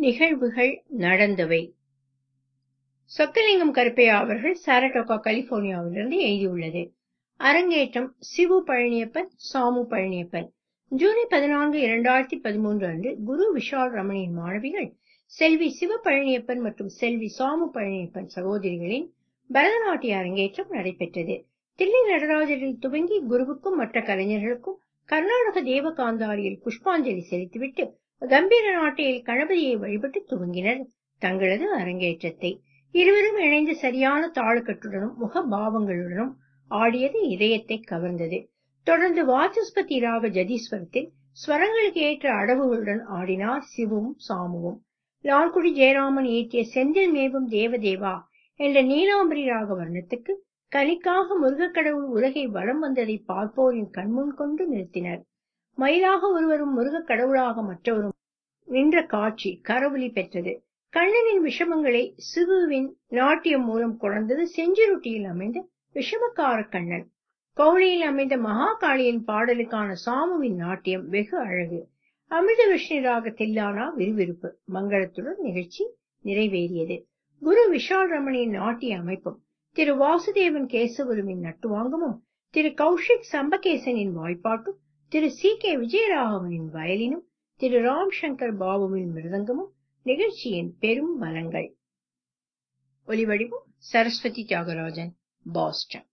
நிகழ்வுகள் நடந்தவை சொக்கலிங்கம் கருப்பையா அவர்கள் சாரட்டோகா கலிபோர்னியாவிலிருந்து எழுதியுள்ளது அரங்கேற்றம் சிவு பழனியப்பன் சாமு பழனியப்பன் ஜூலை பதினான்கு இரண்டாயிரத்தி பதிமூன்று அன்று குரு விஷால் ரமணியின் மாணவிகள் செல்வி சிவ பழனியப்பன் மற்றும் செல்வி சாமு பழனியப்பன் சகோதரிகளின் பரதநாட்டிய அரங்கேற்றம் நடைபெற்றது தில்லை நடராஜரில் துவங்கி குருவுக்கும் மற்ற கலைஞர்களுக்கும் கர்நாடக தேவகாந்தாரியில் புஷ்பாஞ்சலி செலுத்திவிட்டு கம்பீர நாட்டையில் கணபதியை வழிபட்டு துவங்கினர் தங்களது அரங்கேற்றத்தை இருவரும் இணைந்து சரியான தாளக்கட்டுடனும் முக பாவங்களுடனும் ஆடியது இதயத்தை கவர்ந்தது தொடர்ந்து வாசஸ்பதி ராக ஜதீஸ்வரத்தில் ஸ்வரங்களுக்கு ஏற்ற அடவுகளுடன் ஆடினார் சிவுவும் சாமுவும் லால்குடி ஜெயராமன் இயற்றிய செந்தில் மேவும் தேவதேவா என்ற நீலாம்பரி ராக வர்ணத்துக்கு கலிக்காக முருகக்கடவுள் உலகை வலம் வந்ததை பார்ப்போரின் கண்முன் கொண்டு நிறுத்தினர் மயிலாக ஒருவரும் முருகக் கடவுளாக மற்றவரும் நின்ற காட்சி கரவொலி பெற்றது கண்ணனின் விஷமங்களை சிவுவின் நாட்டியம் மூலம் கொணர்ந்தது செஞ்சுருட்டியில் அமைந்த விஷமக்கார கண்ணன் கௌளியில் அமைந்த மகாகாளியின் பாடலுக்கான சாமுவின் நாட்டியம் வெகு அழகு அமிர்த விஷ்ணு ராக தில்லானா விறுவிறுப்பு மங்களத்துடன் நிகழ்ச்சி நிறைவேறியது குரு விஷால் ரமணியின் நாட்டிய அமைப்பும் திரு வாசுதேவன் கேசவருவின் நட்டுவாங்கமும் திரு கௌஷிக் சம்பகேசனின் வாய்ப்பாட்டும் திரு சி கே விஜயராகவனின் வயலினும் திரு ராம் சங்கர் பாபுவின் மிருதங்கமும் நிகழ்ச்சியின் பெரும் பலங்கள் ஒலிவடிவம் சரஸ்வதி தியாகராஜன் பாஸ்டன்